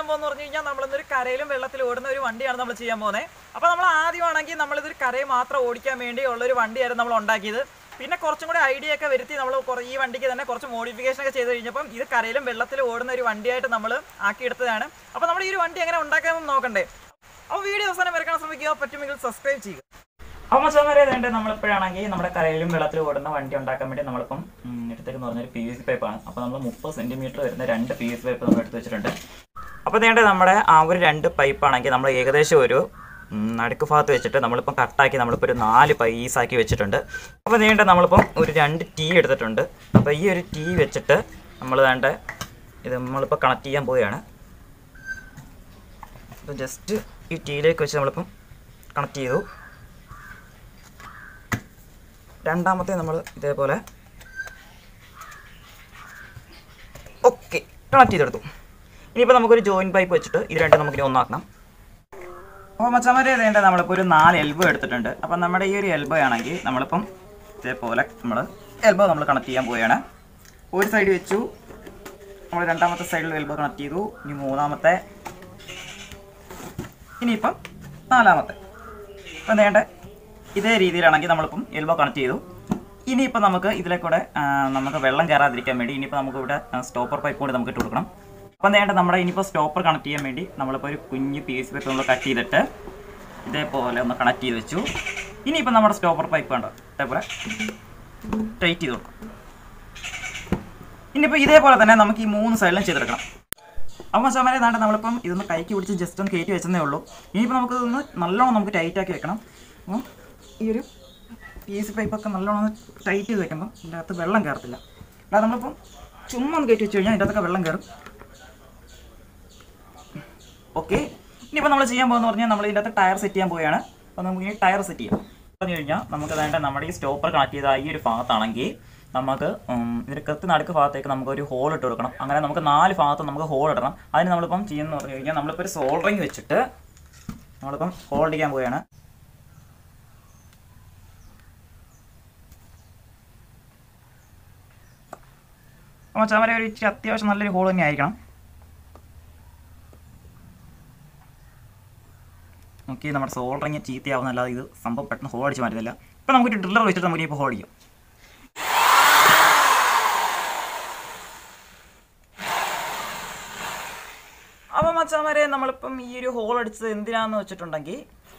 ചെയ്യാൻ പോകുന്ന പറഞ്ഞു കഴിഞ്ഞാൽ നമ്മളിന്നൊരു കരയിലും വെള്ളത്തിലും ഓടുന്ന ഒരു വണ്ടിയാണ് നമ്മൾ ചെയ്യാൻ പോകുന്നത് അപ്പോൾ നമ്മൾ ആദ്യമാണെങ്കിൽ നമ്മളിതൊരു കരയിൽ മാത്രം ഓടിക്കാൻ വേണ്ടി ഉള്ള ഒരു വണ്ടിയായിരുന്നു നമ്മൾ ഉണ്ടാക്കിയത് പിന്നെ കുറച്ചും കൂടി ഐഡിയ ഒക്കെ വരുത്തി നമ്മൾ കുറേ ഈ വണ്ടിക്ക് തന്നെ കുറച്ച് മോഡിഫിക്കേഷൻ ഒക്കെ ചെയ്ത് കഴിഞ്ഞപ്പം ഇത് കരയിലും വെള്ളത്തിലും ഓടുന്ന ഒരു വണ്ടിയായിട്ട് നമ്മൾ ആക്കിയെടുത്തതാണ് അപ്പോൾ നമ്മൾ ഈ ഒരു വണ്ടി എങ്ങനെ ഉണ്ടാക്കാമെന്ന് നോക്കണ്ടേ അപ്പോൾ വീഡിയോ അവസാനം വരക്കാൻ ശ്രമിക്കുക പറ്റുമെങ്കിൽ സബ്സ്ക്രൈബ് ചെയ്യുക അപ്പോൾ മച്ചാമാരെ വേണ്ട നമ്മളിപ്പോഴാണെങ്കിൽ നമ്മുടെ കരയിലും വെള്ളത്തിലും ഓടുന്ന വണ്ടി ഉണ്ടാക്കാൻ വേണ്ടി നമ്മളിപ്പം ഉം, എടുത്തേക്കെന്ന് പറഞ്ഞൊരു പി വി സി പൈപ്പാണ് അപ്പോൾ നമ്മൾ മുപ്പത് സെൻറ്റിമീറ്റർ വരുന്ന രണ്ട് പി വി സി പൈപ്പ് നമ്മൾ എടുത്ത് വെച്ചിട്ടുണ്ട് അപ്പോൾ വേണ്ട നമ്മുടെ ആ ഒരു രണ്ട് പൈപ്പാണെങ്കിൽ നമ്മൾ ഏകദേശം ഒരു ഉം, നടുക്ക് ഭാഗത്ത് വെച്ചിട്ട് നമ്മളിപ്പം കട്ടാക്കി നമ്മളിപ്പോൾ ഒരു നാല് പൈസാക്കി വെച്ചിട്ടുണ്ട് അപ്പോൾ വേണ്ട നമ്മളിപ്പം ഒരു രണ്ട് ടീ എടുത്തിട്ടുണ്ട് അപ്പോൾ ഈ ഒരു ടീ വെച്ചിട്ട് നമ്മൾ വേണ്ട ഇത് നമ്മളിപ്പോൾ കണക്ട് ചെയ്യാൻ പോവുകയാണ് അപ്പോൾ ജസ്റ്റ് ഈ ടീയിലേക്ക് വെച്ച് നമ്മളിപ്പം കണക്ട് ചെയ്തു രണ്ടാമത്തെ നമ്മൾ ഇതേപോലെ ഓക്കെ കണക്ട് ചെയ്തെടുത്തു ഇനിയിപ്പോൾ നമുക്കൊരു ജോയിൻ പൈപ്പ് വെച്ചിട്ട് ഇത് രണ്ടും നമുക്കിനി ഒന്നാക്കണം അപ്പോൾ മച്ചമാരെ വേണ്ട നമ്മളിപ്പോൾ ഒരു നാല് എൽബോ എടുത്തിട്ടുണ്ട് അപ്പം നമ്മുടെ ഈ ഒരു എൽബോ ആണെങ്കിൽ നമ്മളിപ്പം ഇതേപോലെ നമ്മൾ എൽബോ നമ്മൾ കണക്ട് ചെയ്യാൻ പോവുകയാണ് ഒരു സൈഡ് വെച്ചു നമ്മൾ രണ്ടാമത്തെ സൈഡിൽ എൽബോ കണക്ട് ചെയ്തു ഇനി മൂന്നാമത്തെ ഇനിയിപ്പം നാലാമത്തെ ഇപ്പം വേണ്ട ഇതേ രീതിയിലാണെങ്കിൽ നമ്മളിപ്പം എൽബോ കണക്ട് ചെയ്തു ഇനിയിപ്പോൾ നമുക്ക് ഇതിലെ കൂടെ ആ, നമുക്ക് വെള്ളം കയറാതിരിക്കാൻ വേണ്ടി ഇനിയിപ്പോൾ നമുക്ക് ഇവിടെ സ്റ്റോപ്പർ പൈപ്പ് കൂടി നമുക്ക് ഇട്ട് കൊടുക്കണം അപ്പം വേണ്ട നമ്മുടെ ഇനിയിപ്പോൾ സ്റ്റോപ്പർ കണക്ട് ചെയ്യാൻ വേണ്ടി നമ്മളിപ്പോൾ ഒരു കുഞ്ഞ് പീസ് പൈപ്പ് നമ്മൾ കട്ട് ചെയ്തിട്ട് ഇതേപോലെ ഒന്ന് കണക്ട് ചെയ്ത് വെച്ചു ഇനിയിപ്പോൾ നമ്മുടെ സ്റ്റോപ്പർ പൈപ്പ് കണ്ടോ ഇതേപോലെ ടൈറ്റ് ചെയ്ത് കൊടുക്കും ഇനിയിപ്പോൾ ഇതേപോലെ തന്നെ നമുക്ക് ഈ മൂന്ന് സൈഡിലും ചെയ്തെടുക്കണം അപ്പോൾ മച്ചാമാരെ നാട്ടെ നമ്മളിപ്പം ഇതൊന്ന് കൈക്ക് പിടിച്ച് ജസ്റ്റ് ഒന്ന് കയറ്റി വെച്ചതേ ഉള്ളൂ ഇനിയിപ്പോൾ നമുക്ക് ഇതൊന്ന് നല്ലോണം നമുക്ക് ടൈറ്റ് ആക്കി വെക്കണം അപ്പം ഈ ഒരു പീസ് പൈപ്പൊക്കെ നല്ലോണം ഒന്ന് ടൈറ്റ് ചെയ്ത് വെക്കുമ്പോൾ ഇതിൻ്റെ അകത്ത് വെള്ളം കയറത്തില്ല അല്ലാതെ നമ്മളിപ്പം ചുമ്മാ ഒന്ന് കയറ്റി വെച്ച് കഴിഞ്ഞാൽ ഇതിൻ്റെ അകത്തൊക്കെ വെള്ളം കയറും ഓക്കെ ഇനിയിപ്പോൾ നമ്മൾ ചെയ്യാൻ പോകുന്നത് പറഞ്ഞാൽ നമ്മൾ ഇതിൻ്റെ അകത്ത് ടയർ സെറ്റ് ചെയ്യാൻ പോവുകയാണ് അപ്പോൾ നമുക്ക് ഈ ടയർ സെറ്റ് ചെയ്യാം പറഞ്ഞു കഴിഞ്ഞാൽ നമുക്ക് വേണ്ട നമ്മുടെ ഈ സ്റ്റോപ്പർ കണക്ട് ചെയ്ത ഈ ഒരു ഭാഗത്താണെങ്കിൽ നമുക്ക് ഉം, ഇതിന് കൃത്യ നടുക്ക് ഭാഗത്തേക്ക് നമുക്ക് ഒരു ഹോൾ ഇട്ട് കൊടുക്കണം അങ്ങനെ നമുക്ക് നാല് ഭാഗത്ത് നമുക്ക് ഹോൾ ഇടണം അതിന് നമ്മളിപ്പം ചെയ്യുന്നത് പറഞ്ഞു കഴിഞ്ഞാൽ നമ്മളിപ്പോൾ ഒരു സോൾഡറിങ് വെച്ചിട്ട് നമ്മളിപ്പം ഹോൾഡ് ചെയ്യാൻ പോവുകയാണ് അപ്പോൾ ചാമര ഒരു ഇച്ചിരി അത്യാവശ്യം നല്ലൊരു ഹോൾ തന്നെ ആയിരിക്കണം നോക്കി നമ്മുടെ സോൾഡറിങ് ചീത്തയാവുന്ന അല്ലാതെ ഇത് സംഭവം പെട്ടെന്ന് ഹോൾ അടിച്ച് മാറ്റുന്നില്ല ഇപ്പം നമുക്കൊരു ഡ്രില്ലർ വെച്ചിട്ട് നമുക്ക് ഇപ്പോൾ ഹോൾ ചെയ്യും അപ്പം മച്ചാമാരെ നമ്മളിപ്പം ഈ ഒരു ഹോൾ അടിച്ചത് എന്തിനാന്ന് വെച്ചിട്ടുണ്ടെങ്കിൽ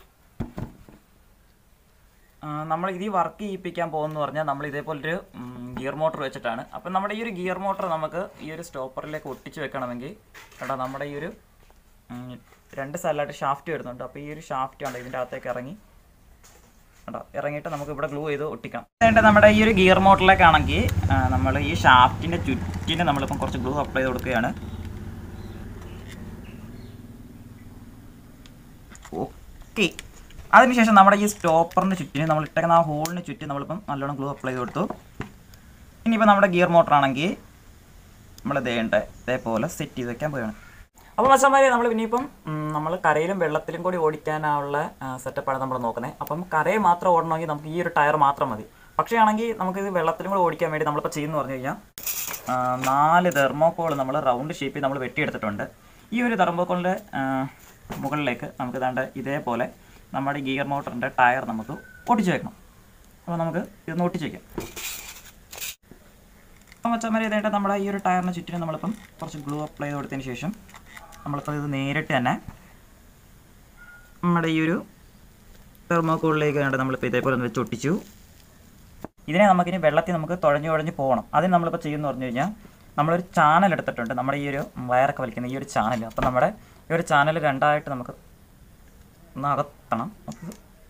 ആ, നമ്മൾ ഇത് വർക്ക് ചെയ്യിപ്പിക്കാൻ പോകുമെന്ന് പറഞ്ഞാൽ നമ്മൾ ഇതേപോലൊരു ഗിയർ മോട്ടർ വെച്ചിട്ടാണ് അപ്പം നമ്മുടെ ഈ ഒരു ഗിയർ മോട്ടർ നമുക്ക് ഈ ഒരു സ്റ്റോപ്പറിലേക്ക് ഒട്ടിച്ച് വെക്കണമെങ്കിൽ കേട്ടോ നമ്മുടെ ഈ ഒരു ഉം, രണ്ട് സൈഡിലായിട്ട് ഷാഫ്റ്റ് വരുന്നുണ്ട് അപ്പോൾ ഈ ഒരു ഷാഫ്റ്റ് ഉണ്ട് ഇതിൻ്റെ അകത്തേക്ക് ഇറങ്ങി കേട്ടോ ഇറങ്ങിയിട്ട് നമുക്ക് ഇവിടെ ഗ്ലൂ ചെയ്ത് ഒട്ടിക്കാം വേണ്ട നമ്മുടെ ഈ ഒരു ഗിയർ മോട്ടറിലേക്കാണെങ്കിൽ നമ്മൾ ഈ ഷാഫ്റ്റിൻ്റെ ചുറ്റിന് നമ്മളിപ്പം കുറച്ച് ഗ്ലൂ അപ്ലൈ ചെയ്ത് കൊടുക്കുകയാണ് ഓക്കെ അതിനുശേഷം നമ്മുടെ ഈ സ്റ്റോപ്പറിന് ചുറ്റിന് നമ്മൾ ഇട്ടേക്കുന്ന ആ ഹോളിന് ചുറ്റി നമ്മളിപ്പം നല്ലോണം ഗ്ലൂ അപ്ലൈ ചെയ്ത് കൊടുത്തു ഇനിയിപ്പോൾ നമ്മുടെ ഗിയർ മോട്ടർ ആണെങ്കിൽ നമ്മൾ ഇതേണ്ട ഇതേപോലെ സെറ്റ് ചെയ്ത് വെക്കാൻ പോവുകയാണ് അപ്പോൾ മച്ചന്മാരെ നമ്മൾ ഇനിയിപ്പം നമ്മൾ കരയിലും വെള്ളത്തിലും കൂടി ഓടിക്കാനുള്ള സെറ്റപ്പാണ് നമ്മൾ നോക്കുന്നത് അപ്പം കരയിൽ മാത്രം ഓടണമെങ്കിൽ നമുക്ക് ഈ ഒരു ടയർ മാത്രം മതി പക്ഷേ ആണെങ്കിൽ നമുക്കിത് വെള്ളത്തിലും കൂടി ഓടിക്കാൻ വേണ്ടി നമ്മളിപ്പോൾ ചെയ്യുന്നു പറഞ്ഞു കഴിഞ്ഞാൽ ആ, നാല് തെർമോക്കോൾ നമ്മൾ റൗണ്ട് ഷേപ്പിൽ നമ്മൾ വെട്ടിയെടുത്തിട്ടുണ്ട് ഈ ഒരു തെർമോക്കോളിൻ്റെ മുകളിലേക്ക് നമുക്ക് ഇതാണ്ട് ഇതേപോലെ നമ്മുടെ ഗിയർ മോട്ടറിൻ്റെ ടയർ നമുക്ക് ഒട്ടിച്ച് വെക്കണം അപ്പോൾ നമുക്ക് ഇതൊന്ന് ഒട്ടിച്ച് വയ്ക്കാം അപ്പം മച്ചന്മാരെ ഇതായിട്ട് നമ്മുടെ ഈ ഒരു ടയറിന് ചുറ്റിനും നമ്മളിപ്പം കുറച്ച് ഗ്ലൂ അപ്ലൈ ചെയ്ത് കൊടുത്തതിന് ശേഷം നമ്മളിപ്പോൾ ഇത് നേരിട്ട് തന്നെ നമ്മുടെ ഈ ഒരു തെർമോക്കോളിലേക്ക് കണ്ട് നമ്മളിപ്പോൾ ഇതേപോലെ ഒന്ന് വെച്ച് ഒട്ടിച്ചു ഇതിനെ നമുക്കിനി വെള്ളത്തിൽ നമുക്ക് തുഴഞ്ഞു തുഴഞ്ഞ് പോകണം അതിന് നമ്മളിപ്പോൾ ചെയ്യുമെന്ന് പറഞ്ഞു കഴിഞ്ഞാൽ നമ്മളൊരു ചാനൽ എടുത്തിട്ടുണ്ട് നമ്മുടെ ഈ ഒരു വയറൊക്കെ വലിക്കുന്ന ഈ ഒരു ചാനൽ അപ്പോൾ നമ്മുടെ ഈ ഒരു ചാനൽ രണ്ടായിട്ട് നമുക്ക് ഒന്ന് അകത്തണം അപ്പോൾ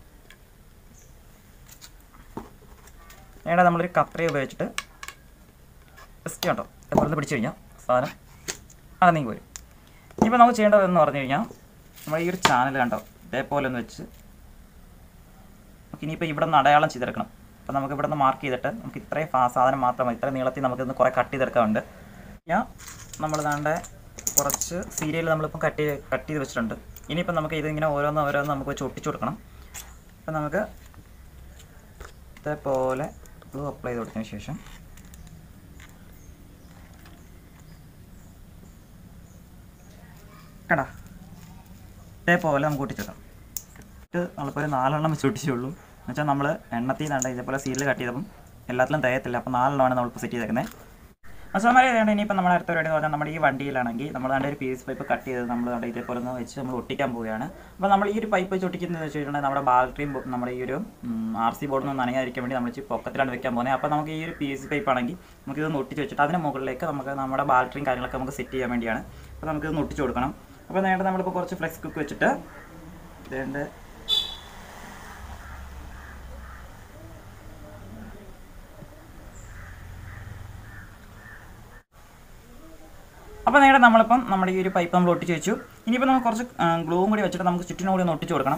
വേണ്ട നമ്മളൊരു കത്രി ഉപയോഗിച്ചിട്ട് ജസ്റ്റ് കേട്ടോ എപ്പോഴും പിടിച്ചു കഴിഞ്ഞാൽ സാധനം അകന്നേക്ക് വരും ഇനിയിപ്പോൾ നമുക്ക് ചെയ്യേണ്ടതെന്ന് പറഞ്ഞു കഴിഞ്ഞാൽ നമ്മൾ ഈ ഒരു ചാനൽ കണ്ടോ ഇതേപോലെ ഒന്ന് വെച്ച് നമുക്ക് ഇനിയിപ്പോൾ ഇവിടെ നിന്ന് അടയാളം ചെയ്തെടുക്കണം അപ്പോൾ നമുക്ക് ഇവിടെ നിന്ന് മാർക്ക് ചെയ്തിട്ട് നമുക്ക് ഇത്രയും ഫാ സാധനം മാത്രം മതി ഇത്രയും നീളത്തിൽ നമുക്ക് ഇന്ന് കുറേ കട്ട് ചെയ്തെടുക്കാറുണ്ട് ഞാൻ നമ്മൾ ദാണ്ട് കുറച്ച് സീരിയൽ നമ്മളിപ്പം കട്ട് ചെയ്ത് കട്ട് ചെയ്ത് വെച്ചിട്ടുണ്ട് ഇനിയിപ്പോൾ നമുക്ക് ഇതിങ്ങനെ ഓരോന്ന് ഓരോന്ന് നമുക്ക് വെച്ച് ഒട്ടിച്ചു കൊടുക്കണം അപ്പോൾ നമുക്ക് ഇതേപോലെ ഗ്ലൂ അപ്ലൈ ചെയ്ത് കൊടുത്തതിന് ശേഷം ഇതേപോലെ നമുക്ക് ഒട്ടിച്ചെടുക്കാം ഇത് നമ്മളിപ്പോൾ ഒരു നാലെണ്ണം വെച്ച് ഒട്ടിച്ചുള്ളൂ എന്ന് വെച്ചാൽ നമ്മൾ എണ്ണത്തിൽ നിന്നാണ്ട് ഇതേപോലെ സീലിൽ കട്ട് ചെയ്തപ്പം എല്ലാത്തിലും തികയത്തില്ല അപ്പോൾ നാലെണ്ണമാണ് നമ്മളിപ്പോൾ സെറ്റ് ചെയ്തേക്കുന്നത് മസാമാരെ ഇതാണ് ഇനിയിപ്പോൾ നമ്മുടെ അടുത്ത പരിപാടി എന്ന് പറഞ്ഞാൽ നമ്മുടെ ഈ വണ്ടിയിലാണെങ്കിൽ നമ്മൾ അതിൻ്റെ ഒരു പീസ് പൈപ്പ് കട്ട് ചെയ്ത് നമ്മൾ അവിടെ ഇതേപോലെ ഒന്ന് വെച്ച് നമ്മൾ ഒട്ടിക്കാൻ പോവുകയാണ് അപ്പോൾ നമ്മൾ ഈ ഒരു പൈപ്പ് വെച്ച് ഒട്ടിക്കുന്നത് വെച്ച് കഴിഞ്ഞാൽ നമ്മുടെ ബാറ്ററിയും നമ്മുടെ ഈ ഒരു ആർ സി ബോർഡൊന്നും നനയാതിരിക്കാൻ വേണ്ടി നമ്മൾ ഇച്ചിരി പൊക്കത്തിലാണ് വെക്കാൻ പോകുന്നത് അപ്പോൾ നമുക്ക് ഈ ഒരു പി എസ് പൈപ്പ് ആണെങ്കിൽ നമുക്ക് ഇതൊന്ന് ഒട്ടിച്ച് വെച്ചിട്ട് അതിന് മുകളിലേക്ക് നമുക്ക് നമ്മുടെ ബാറ്ററിയും കാര്യങ്ങളൊക്കെ നമുക്ക് സെറ്റ് ചെയ്യാൻ വേണ്ടിയാണ് അപ്പോൾ നമുക്ക് ഇതൊന്ന് ഒട്ടിച്ച് കൊടുക്കണം അപ്പോൾ നേരത്തെ നമ്മളിപ്പോൾ കുറച്ച് ഫ്ലെക്സ് കുക്ക് വെച്ചിട്ട് ഇതേണ്ട അപ്പോൾ നേരെ നമ്മളിപ്പം നമ്മുടെ ഈ ഒരു പൈപ്പ് നമ്മൾ ഒട്ടിച്ച് വെച്ചു ഇനിയിപ്പോൾ നമുക്ക് കുറച്ച് ഗ്ലൂവും കൂടി വെച്ചിട്ട് നമുക്ക് ചുറ്റിനും കൂടി ഒന്ന് ഒട്ടിച്ച് കൊടുക്കണം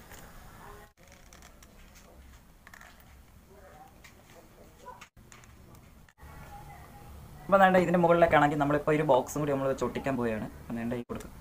അപ്പോൾ വേണ്ട ഇതിൻ്റെ മുകളിലേക്കാണെങ്കിൽ നമ്മളിപ്പോൾ ഒരു ബോക്സും കൂടി നമ്മൾ വെച്ച് ഒട്ടിക്കാൻ പോവുകയാണ് അപ്പോൾ വേണ്ട ഈ കൊടുക്കും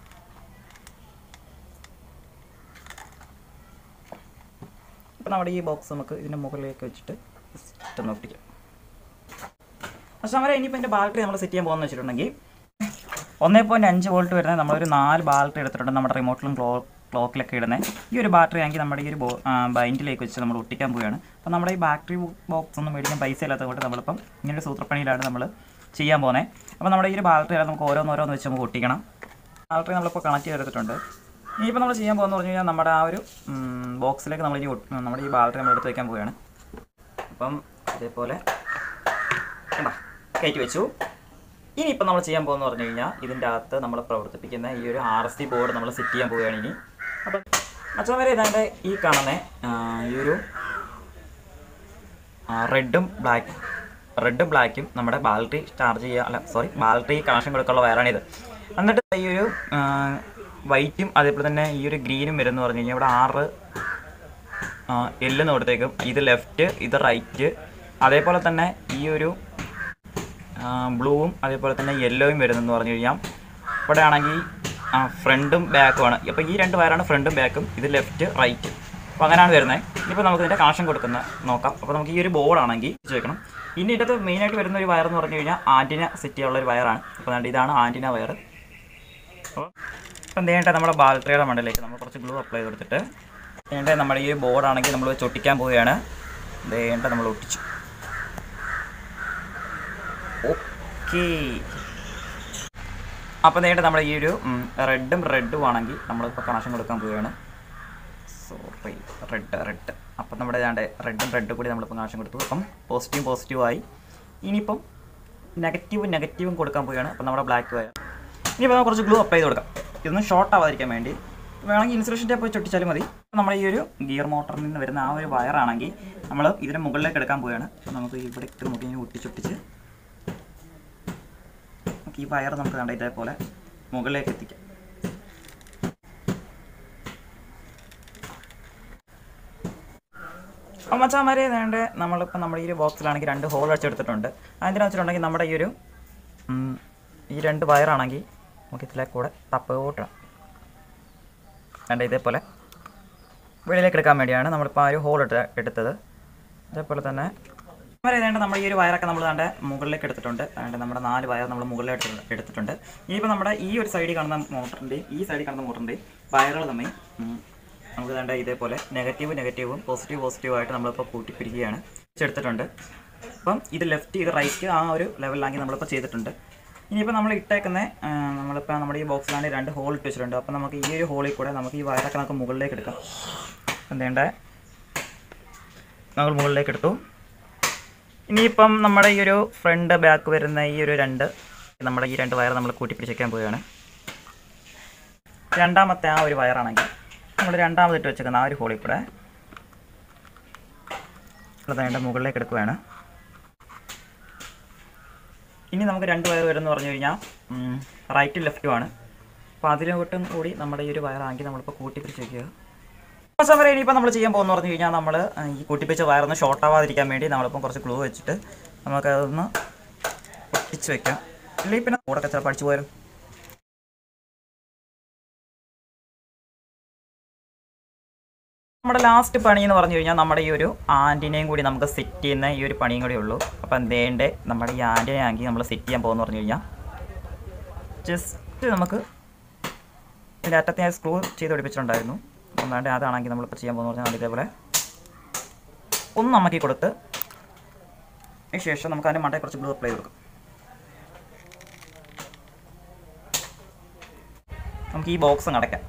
അപ്പോൾ നമ്മുടെ ഈ ബോക്സ് നമുക്ക് ഇതിൻ്റെ മുകളിലേക്ക് വെച്ചിട്ട് ജസ്റ്റ് ഒന്ന് ഒട്ടിക്കാം പക്ഷേ അവരെ ഇനിയിപ്പോൾ എൻ്റെ ബാറ്ററി നമ്മൾ സെറ്റ് ചെയ്യാൻ പോകുന്നത് വെച്ചിട്ടുണ്ടെങ്കിൽ ഒന്നേ പോയിൻറ്റ് അഞ്ച് വോൾട്ട് വരുന്ന നമ്മളൊരു നാല് ബാറ്ററി എടുത്തിട്ടുണ്ട് നമ്മുടെ റിമോട്ടിലും ക്ലോ ക്ലോക്കിലൊക്കെ ഇടുന്നത് ഈ ഒരു ബാറ്ററി ആണെങ്കിൽ നമ്മുടെ ഈ ഒരു ബോ ബൈൻഡിലേക്ക് വെച്ച് നമ്മൾ ഒട്ടിക്കാൻ പോവുകയാണ് അപ്പോൾ നമ്മുടെ ഈ ബാറ്ററി ബോക്സ് ഒന്നും മേടിക്കാൻ പൈസ ഇല്ലാത്തതുകൊണ്ട് നമ്മളിപ്പം ഇങ്ങനൊരു സൂത്രപ്പണിയിലാണ് നമ്മൾ ചെയ്യാൻ പോകുന്നത് അപ്പോൾ നമ്മുടെ ഈ ഒരു ബാറ്ററി നമുക്ക് ഓരോന്നോരോന്ന് വെച്ച് നമുക്ക് ഒട്ടിക്കണം ബാറ്ററി നമ്മളിപ്പോൾ കണക്ട് ചെയ്തെടുത്തിട്ടുണ്ട് ഇനിയിപ്പോൾ നമ്മൾ ചെയ്യാൻ പോകുന്നത് പറഞ്ഞു കഴിഞ്ഞാൽ നമ്മുടെ ആ ഒരു ബോക്സിലേക്ക് നമ്മൾ ഇനി ഒട്ട്- നമ്മുടെ ഈ ബാറ്ററി നമ്മൾ എടുത്ത് വയ്ക്കാൻ പോവുകയാണ് അപ്പം ഇതേപോലെ കണ്ടോ കയറ്റി വെച്ചു ഇനിയിപ്പോൾ നമ്മൾ ചെയ്യാൻ പോകുന്ന പറഞ്ഞു കഴിഞ്ഞാൽ ഇതിൻ്റെ അകത്ത് നമ്മൾ പ്രവർത്തിപ്പിക്കുന്ന ഈ ഒരു ആർ എസ് സി ബോർഡ് നമ്മൾ സെറ്റ് ചെയ്യാൻ പോവുകയാണ് ഇനി അപ്പം അച്ഛൻ വരെ ഇതാണ്ട് ഈ കാണുന്ന ആ, ഈ ഒരു റെഡും ബ്ലാക്ക് റെഡും ബ്ലാക്കും നമ്മുടെ ബാറ്ററി ചാർജ് ചെയ്യുക അല്ല സോറി ബാറ്ററി കണക്ഷൻ കൊടുക്കാനുള്ള വയറാണിത് എന്നിട്ട് ഈ ഒരു വൈറ്റും അതേപോലെ തന്നെ ഈ ഒരു ഗ്രീനും വരുമെന്ന് പറഞ്ഞു കഴിഞ്ഞാൽ ഇവിടെ ആറ് എല്ലെന്ന് കൊടുത്തേക്കും ഇത് ലെഫ്റ്റ് ഇത് റൈറ്റ് അതേപോലെ തന്നെ ഈ ഒരു ബ്ലൂവും അതേപോലെ തന്നെ യെല്ലോയും വരുന്നെന്ന് പറഞ്ഞു കഴിഞ്ഞാൽ ഇവിടെ ആണെങ്കിൽ ഫ്രണ്ടും ബാക്കുമാണ് അപ്പോൾ ഈ രണ്ട് വയറാണ് ഫ്രണ്ടും ബാക്കും ഇത് ലെഫ്റ്റ് റൈറ്റ് അപ്പോൾ അങ്ങനെയാണ് വരുന്നത് ഇനിയിപ്പോൾ നമുക്ക് ഇതിൻ്റെ കണക്ഷൻ കൊടുക്കുന്ന നോക്കാം അപ്പോൾ നമുക്ക് ഈ ഒരു ബോർഡാണെങ്കിൽ വെക്കണം ഇനി ഇതിൻ്റെ മെയിനായിട്ട് വരുന്ന ഒരു വയർ എന്ന് പറഞ്ഞു കഴിഞ്ഞാൽ ആൻറ്റിന സെറ്റ് ചെയ്യാനുള്ള ഒരു വയറാണ് അപ്പോൾ ദാണ്ട് ഇതാണ് ആൻറ്റിന വയർ അപ്പോൾ ഇപ്പം നേരിട്ട് നമ്മുടെ ബാറ്ററിയുടെ മണ്ടയിലേക്ക് നമ്മൾ കുറച്ച് ഗ്ലൂ അപ്ലൈ ചെയ്ത് കൊടുത്തിട്ട് നേരിട്ട് നമ്മുടെ ഈ ബോർഡാണെങ്കിൽ നമ്മൾ ചൊട്ടിക്കാൻ പോവുകയാണ് നേരിട്ട് നമ്മൾ ഒട്ടിച്ചു ഓക്കേ അപ്പോൾ നേരിട്ട് നമ്മുടെ ഈ ഒരു റെഡും റെഡും ആണെങ്കിൽ നമ്മളിപ്പോൾ കണക്ഷൻ കൊടുക്കാൻ പോവുകയാണ് സോറി റെഡ് റെഡ് അപ്പം നമ്മുടെ ഏതാണ്ട് റെഡും റെഡും കൂടി നമ്മളിപ്പോൾ കണക്ഷൻ കൊടുത്തു അപ്പം പോസിറ്റീവ് പോസിറ്റീവായി ഇനിയിപ്പം നെഗറ്റീവും നെഗറ്റീവും കൊടുക്കാൻ പോവുകയാണ് അപ്പം നമ്മുടെ ബ്ലാക്ക് വയർ ഇനിയിപ്പോൾ നമുക്ക് കുറച്ച് ഗ്ലൂ അപ്ലൈ ചെയ്ത് കൊടുക്കാം ഇതൊന്നും ഷോർട്ട് ആവാതിരിക്കാൻ വേണ്ടി വേണമെങ്കിൽ ഇൻസുലേഷൻ ടേപ്പ് വെച്ച് ഒട്ടിച്ചാലും മതി അപ്പോൾ നമ്മുടെ ഈ ഒരു ഗിയർ മോട്ടറിൽ നിന്ന് വരുന്ന ആ ഒരു വയറാണെങ്കിൽ നമ്മൾ ഇതിന് മുകളിലേക്ക് എടുക്കാൻ പോവുകയാണ് അപ്പോൾ നമുക്ക് ഇവിടെ ഇട്ട് നമുക്ക് ഇങ്ങനെ ഒട്ടിച്ചൊട്ടിച്ച് നമുക്ക് ഈ വയർ നമുക്ക് കണ്ട ഇതേപോലെ മുകളിലേക്ക് എത്തിക്കാം അപ്പോൾ മച്ചാമാരെ വേണ്ട നമ്മളിപ്പോൾ നമ്മുടെ ഈ ഒരു ബോക്സിലാണെങ്കിൽ രണ്ട് ഹോൾ അടിച്ചെടുത്തിട്ടുണ്ട് അതിന് വെച്ചിട്ടുണ്ടെങ്കിൽ നമ്മുടെ ഈ ഒരു ഉം, ഈ രണ്ട് വയറാണെങ്കിൽ നമുക്ക് ഇതിലെ കൂടെ തപ്പോട്ടിടാം വേണ്ട ഇതേപോലെ വെളിയിലേക്ക് എടുക്കാൻ വേണ്ടിയാണ് നമ്മളിപ്പോൾ ആ ഒരു ഹോൾ എടുത്ത എടുത്തത് അതേപോലെ തന്നെ വരെ ഇതേണ്ട നമ്മുടെ ഈ ഒരു വയറൊക്കെ നമ്മൾ ദാണ്ട് മുകളിലേക്ക് എടുത്തിട്ടുണ്ട് അതുകൊണ്ട് നമ്മുടെ നാല് വയർ നമ്മൾ മുകളിലേക്ക് എടുത്ത് എടുത്തിട്ടുണ്ട് ഇനിയിപ്പോൾ നമ്മുടെ ഈ ഒരു സൈഡിൽ കാണുന്ന മോട്ടറിൻ്റെയും ഈ സൈഡിൽ കാണുന്ന മോട്ടറിൻ്റെയും വയറുകൾ തമ്മിൽ ഉം, നമുക്ക് ദാണ്ട ഇതേപോലെ നെഗറ്റീവ് നെഗറ്റീവും പോസിറ്റീവ് പോസിറ്റീവായിട്ട് നമ്മളിപ്പോൾ കൂട്ടിപ്പിടിക്കുകയാണ് എടുത്തിട്ടുണ്ട് അപ്പം ഇത് ലെഫ്റ്റ് ഇത് റൈറ്റ് ആ ഒരു ലെവലിലാക്കി നമ്മളിപ്പോൾ ചെയ്തിട്ടുണ്ട് ഇനിയിപ്പോൾ നമ്മൾ ഇട്ടേക്കുന്ന ആ, നമ്മളിപ്പോൾ നമ്മുടെ ഈ ബോക്സിലാണെങ്കിൽ രണ്ട് ഹോൾ ഇട്ട് വെച്ചിട്ടുണ്ട് അപ്പോൾ നമുക്ക് ഈ ഒരു ഹോളിൽ കൂടെ നമുക്ക് ഈ വയറൊക്കെ നമുക്ക് മുകളിലേക്ക് എടുക്കാം എന്തേണ്ട നമ്മൾ മുകളിലേക്ക് എടുത്തു ഇനിയിപ്പം നമ്മുടെ ഈ ഒരു ഫ്രണ്ട് ബാക്ക് വരുന്ന ഈ ഒരു രണ്ട് നമ്മുടെ ഈ രണ്ട് വയർ നമ്മൾ കൂട്ടിപ്പിടിച്ചേക്കാൻ പോവുകയാണ് രണ്ടാമത്തെ ആ ഒരു വയറാണെങ്കിൽ നമ്മൾ രണ്ടാമതിട്ട് വെച്ചേക്കുന്ന ആ ഒരു ഹോളിൽ കൂടെ അതിൻ്റെ മുകളിലേക്ക് എടുക്കുകയാണ് ഇനി നമുക്ക് രണ്ട് വയർ വരുമെന്ന് പറഞ്ഞു കഴിഞ്ഞാൽ റൈറ്റും ലെഫ്റ്റുമാണ് അപ്പോൾ അതിലോട്ടും കൂടി നമ്മുടെ ഈ ഒരു വയറാണെങ്കിൽ നമ്മളിപ്പോൾ കൂട്ടിപ്പിടിച്ച് വയ്ക്കുക അവസാനം വരെ ഇനിയിപ്പോൾ നമ്മൾ ചെയ്യാൻ പോകുന്ന പറഞ്ഞു കഴിഞ്ഞാൽ നമ്മൾ ഈ കൂട്ടിപ്പിച്ച വയറൊന്ന് ഷോർട്ട് ആവാതിരിക്കാൻ വേണ്ടി നമ്മളിപ്പം കുറച്ച് ഗ്ലൂ വെച്ചിട്ട് നമുക്കതൊന്ന് ഒട്ടിച്ച് വെക്കാം ഇല്ലെങ്കിൽ പിന്നെ കൂടെ ചിലപ്പോൾ അടിച്ചു പോയാലും നമ്മുടെ ലാസ്റ്റ് പണി എന്ന് പറഞ്ഞു കഴിഞ്ഞാൽ നമ്മുടെ ഈ ഒരു ആൻറ്റിനെയും കൂടി നമുക്ക് സെറ്റ് ചെയ്യുന്ന ഈ ഒരു പണിയും കൂടി ഉള്ളൂ അപ്പോൾ എന്തേണ്ട നമ്മുടെ ഈ ആൻറ്റിനെ ആണെങ്കിൽ നമ്മൾ സെറ്റ് ചെയ്യാൻ പോകുന്ന പറഞ്ഞു കഴിഞ്ഞാൽ ജസ്റ്റ് നമുക്ക് ഇതിൻ്റെ അറ്റത്ത് ഞാൻ സ്ക്രൂ ചെയ്ത് പിടിപ്പിച്ചിട്ടുണ്ടായിരുന്നു ഒന്നാണ്ട് അതാണെങ്കിൽ നമ്മളിപ്പോൾ ചെയ്യാൻ പോകുന്നത് പറഞ്ഞാൽ ഇതേപോലെ ഒന്ന് അമ്മക്കി കൊടുത്ത് അതിന് ശേഷം നമുക്ക് അതിൻ്റെ മണ്ടയിൽ കുറച്ച് ഗ്ലൂ അപ്ലൈ ചെയ്ത് കൊടുക്കും നമുക്ക് ഈ ബോക്സ് അടയ്ക്കാം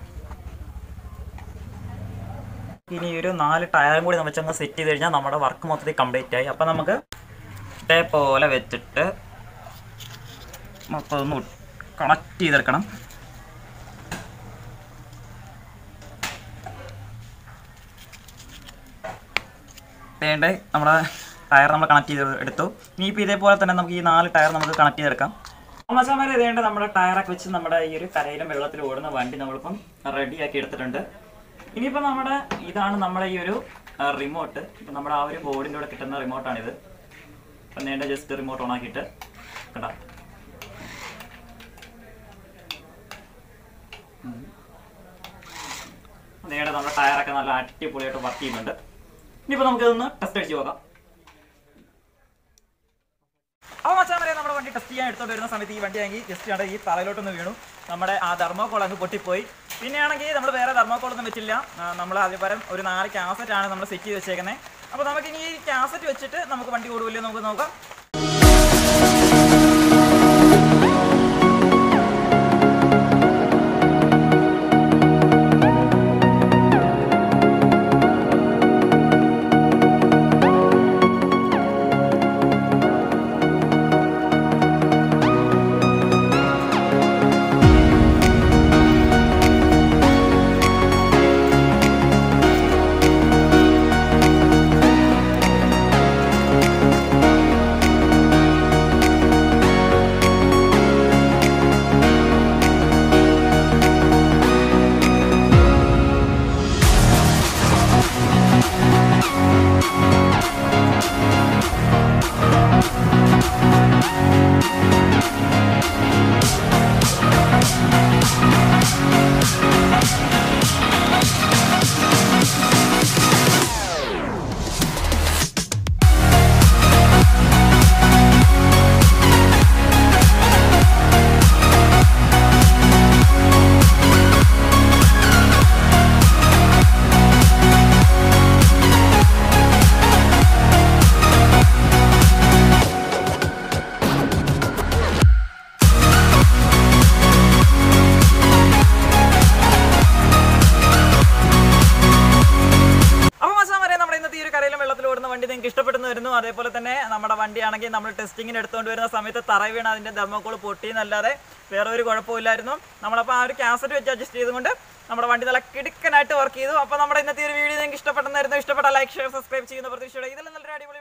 ഇനി ഒരു നാല് ടയറും കൂടി നമ്മൾ വെച്ചൊന്ന് സെറ്റ് ചെയ്ത് കഴിഞ്ഞാൽ നമ്മുടെ വർക്ക് മൊത്തത്തിൽ കംപ്ലീറ്റ് ആയി അപ്പം നമുക്ക് ഇതേപോലെ വെച്ചിട്ട് മൊത്തം ഒന്ന് കണക്ട് ചെയ്തെടുക്കണം വേണ്ടേ നമ്മുടെ ടയർ നമ്മൾ കണക്ട് ചെയ്ത് എടുത്തു ഇനിയിപ്പോൾ ഇതേപോലെ തന്നെ നമുക്ക് ഈ നാല് ടയർ നമുക്ക് കണക്ട് ചെയ്തെടുക്കാം മച്ചാമാരെ ഇതേണ്ട നമ്മുടെ ടയറൊക്കെ വെച്ച് നമ്മുടെ ഈ ഒരു കരയിലും വെള്ളത്തിലും ഓടുന്ന വണ്ടി നമ്മളിപ്പം റെഡിയാക്കി എടുത്തിട്ടുണ്ട് ഇനിയിപ്പോൾ നമ്മുടെ ഇതാണ് നമ്മുടെ ഈ ഒരു റിമോട്ട് ഇപ്പം നമ്മുടെ ആ ഒരു ബോർഡിൻ്റെ കൂടെ കിട്ടുന്ന റിമോട്ടാണിത് അപ്പം നേണ്ട ജസ്റ്റ് റിമോട്ട് ഓൺ ആക്കിയിട്ട് കണ്ടാ നേടെ നമ്മുടെ ടയറൊക്കെ നല്ല അടിപൊളിയായിട്ട് വർക്ക് ചെയ്യുന്നുണ്ട് ഇനിയിപ്പോൾ നമുക്കിതൊന്ന് ടെസ്റ്റ് അടിച്ച് നോക്കാം അപ്പോൾ മച്ചാൻ പറയാം നമ്മുടെ വണ്ടി ടെസ്റ്റ് ചെയ്യാൻ എടുത്തോണ്ട് വരുന്ന സമയത്ത് ഈ വണ്ടി ആണെങ്കിൽ ജസ്റ്റ് ആണ് ഈ തലയിലോട്ടൊന്ന് വീണു നമ്മുടെ ആ ധർമ്മോക്കോൾ അങ്ങ് പൊട്ടിപ്പോയി പിന്നെയാണെങ്കിൽ നമ്മൾ വേറെ ധർമ്മോക്കോളൊന്നും വെച്ചില്ല നമ്മൾ അതേപരം ഒരു നാല് കാസറ്റ് ആണ് നമ്മൾ സെറ്റ് ചെയ്ത് വെച്ചേക്കുന്നത് അപ്പോൾ നമുക്ക് ഇനി ഈ കാസറ്റ് വെച്ചിട്ട് നമുക്ക് വണ്ടി ഓടുമല്ലോ നമുക്ക് നോക്കാം അപ്പോൾ മച്ചാൻ പറയാം നമ്മുടെ ഇന്നത്തെ ഈ ഒരു കരയിലും വെള്ളത്തിൽ ഓടുന്ന വണ്ടി നിങ്ങൾക്ക് ഇഷ്ടപ്പെടുന്നു വരുന്നു അതേപോലെ തന്നെ നമ്മുടെ വണ്ടിയാണെങ്കിൽ നമ്മൾ ടെസ്റ്റിങ്ങിന് എടുത്തുകൊണ്ട് വരുന്ന സമയത്ത് തറ വീണ് അതിൻ്റെ ധർമ്മക്കോൾ പൊട്ടിയെന്നല്ലാതെ വേറെ ഒരു കുഴപ്പമില്ലായിരുന്നു നമ്മളപ്പോൾ ആ ഒരു കാസറ്റ് വെച്ച് അഡ്ജസ്റ്റ് ചെയ്തുകൊണ്ട് നമ്മുടെ വണ്ടി നല്ല കിടുക്കനായിട്ട് വർക്ക് ചെയ്തു അപ്പോൾ നമ്മുടെ ഇന്നത്തെ ഈ ഒരു വീഡിയോ നിങ്ങൾക്ക് ഇഷ്ടപ്പെടുന്നായിരുന്നു ഇഷ്ടപ്പെട്ട ലൈക്ക് ഷെയർ സബ്സ്ക്രൈബ് ചെയ്യുന്ന പ്രതീക്ഷയോടെ ഇതിൽ നല്ലൊരു അടിപൊളി